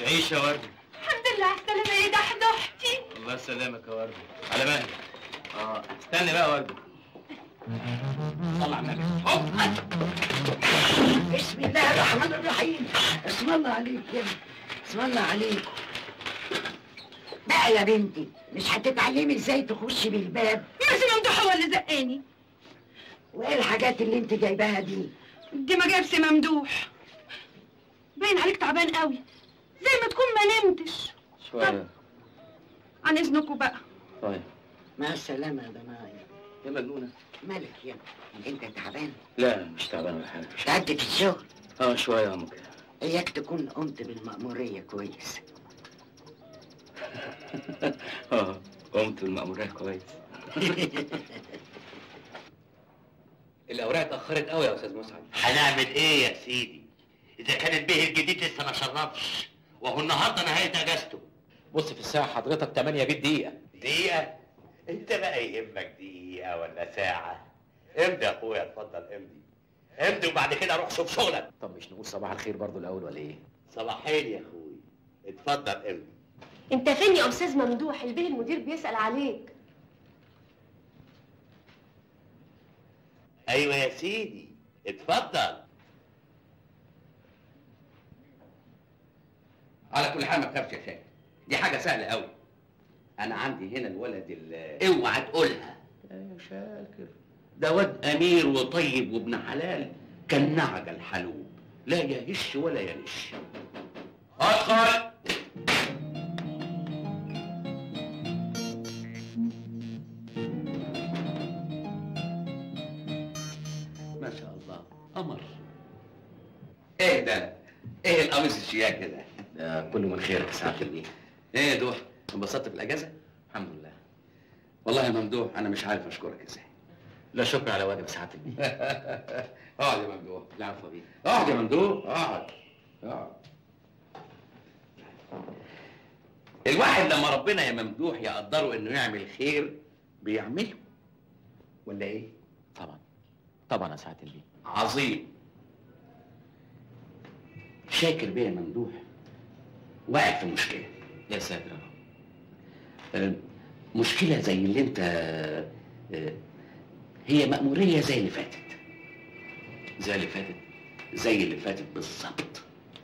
تعيش يا وردة الحمد لله على السلامة يا دحدحتي الله يسلمك يا وردة على مهلك اه استني بقى يا وردة صل على النبي بسم الله الرحمن الرحيم اسم الله عليك يا ابني اسم الله عليك بقى يا بنتي مش هتتعلمي ازاي تخشي بالباب ماشي ممدوح هو اللي زقاني وايه الحاجات اللي انت جايباها دي دي ما جابش ممدوح باين عليك تعبان قوي زي ما تكون ما نمتش شوية عن اذنكم بقى طيب مع السلامه يا ضنايا يا مجنونة مالك يا ابني انت تعبان لا مش تعبان ولا حاجة تعبت في الشغل اه شوية يا ممكن اياك تكون قمت بالمأمورية كويس اه قمت بالمأمورية كويس الأوراق اتأخرت قوي يا أستاذ مسعد هنعمل ايه يا سيدي اذا كان البيه الجديد لسه ما شربش وهو النهارده نهايه اجازته بص في الساعة حضرتك 8 بيت دقيقة دقيقه انت بقى يهمك دقيقه ولا ساعه امضي يا اخويا اتفضل امضي امضي وبعد كده روح شوف شغلك طب مش نقول صباح الخير برضو الأول ولا إيه؟ صباحين يا اخوي اتفضل امضي انت فين يا استاذ ممدوح البيه المدير بيسأل عليك ايوه يا سيدي اتفضل على كل حال ما تخافش يا شاكر دي حاجه سهله قوي انا عندي هنا الولد ال اوعى تقولها يا شاكر ده واد امير وطيب وابن حلال كان نعج الحلوب لا يهش ولا ينش ادخل ما شاء الله قمر ايه ده ايه القميص الشياكه ده ده كله من خيرك يا سعادة البيه ايه يا دوح انبسطت في الاجازه الحمد لله والله يا ممدوح انا مش عارف اشكرك ازاي لا شكر على واجب يا سعادة البيه اقعد يا ممدوح العفو بيه اقعد يا ممدوح اقعد اقعد الواحد لما ربنا يا ممدوح يقدره انه يعمل خير بيعمله ولا ايه طبعا طبعا يا سعادة البيه عظيم شاكر بيه يا ممدوح واقع في مشكله يا ساتر يا رب آه، مشكله زي اللي انت آه، هي مأمورية زي اللي فاتت زي اللي فاتت زي اللي فاتت بالظبط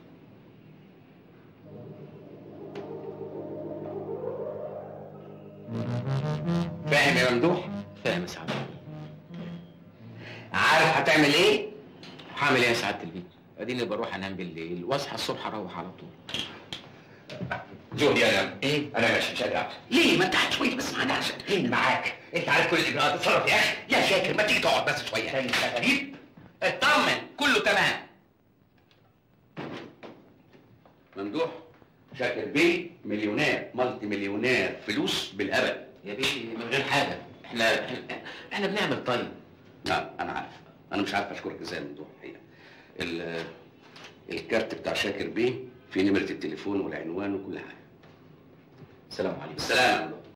فاهم يا ممدوح؟ فاهم يا سعادة البيه عارف هتعمل ايه؟ هعمل ايه يا سعادة البيه؟ اديني بروح انام بالليل واصحى الصبح اروح على طول جهدي انا ايه؟ انا ماشي مش قادر ليه ما انت قاعد شويه بس معانا عشان فين معاك انت عارف كل الاجراءات اتصرف يا اخي يا شاكر ما تيجي تقعد بس شويه انت غريب اطمن كله تمام ممدوح شاكر بيه مليونير مالتي مليونير فلوس بالابد يا بيه من غير حاجة احنا احنا, احنا بنعمل طيب لا انا عارف انا مش عارف اشكرك ازاي يا ممدوح الحقيقه ال- الكارت بتاع شاكر بيه فيه نمره التليفون والعنوان وكل حاجه السلام عليكم السلام يا ممدوح